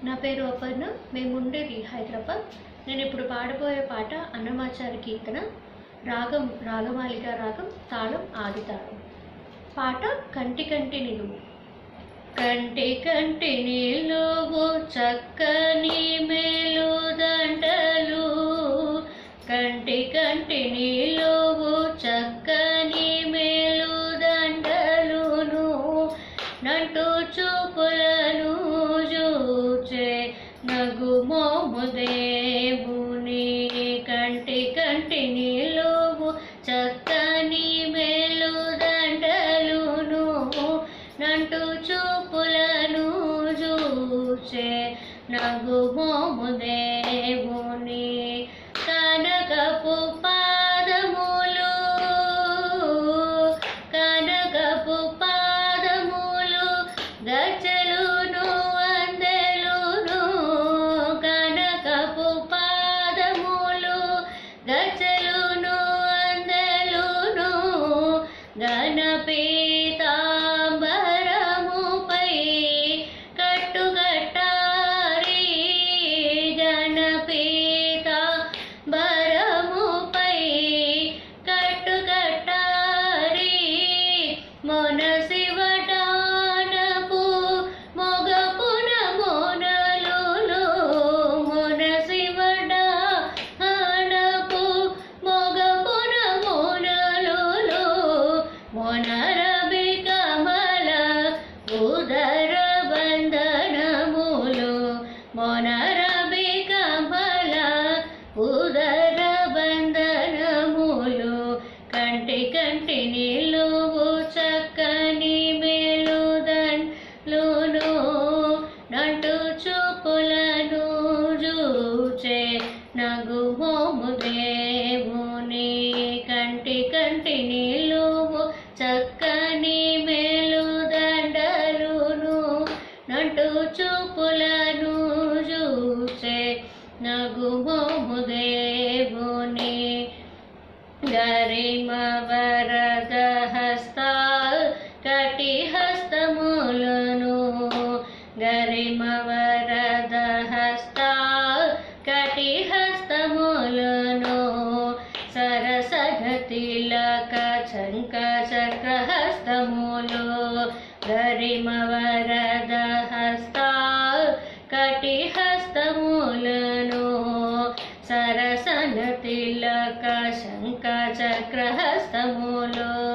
నా పేరు అపర్ణ మేము ఉండేది హైదరాబాద్ నేను ఇప్పుడు పాడబోయే పాట అన్నమాచారి కీర్తన రాగం రాగమాలిక రాగం తాళం ఆది తాళం పాట కంటి కంటి నిలువు కంటి కంటి నిలువు చక్కని మేలు దండలు కంటి కంటి నిలువు చక్కని మేలు దండలును నంటూ చూపులను చూచే నగు మోము దేవుని కంటి కంటి నిలువు చక్కని మేలు దండలును నంటూ చూపులను చూచే నగు మోము దేవుని కనకపు పాదములు కనకపు పాదములు గచ్చలును అందెలును కనకపు పాదములు గచ్చలును అందెలును గణపీతాంబరముపై కట్టుగట్టారి గణపీత బరముపై కట్టుగట్టారి మొన శివటానపు మొగపున మొనలులు మొన శివటానపు మొగపున మొనలులు మొనరబి కమల ఉదర బంధనములు మొనరబి కమల ఉదర బంధనములు కంటి కంటి నిలువు చక్కని మేలుదన్లును నంటు చూపులను చూచే నగు మోము దేవుని కంటి కంటి నిలువు చక్కని మేలుదండలును నంటు చూపులను చూచే నగు మోము దేవుని గరిమ వరద హస్త కటి హస్తములను గరిమ వరద హస్త కటి హస్తములను సరసగతిలక చంక చక్ర హస్తములు గరిమ వరద హస్త కటి హస్తములను సరసన తిలక శంక చక్ర హస్తములు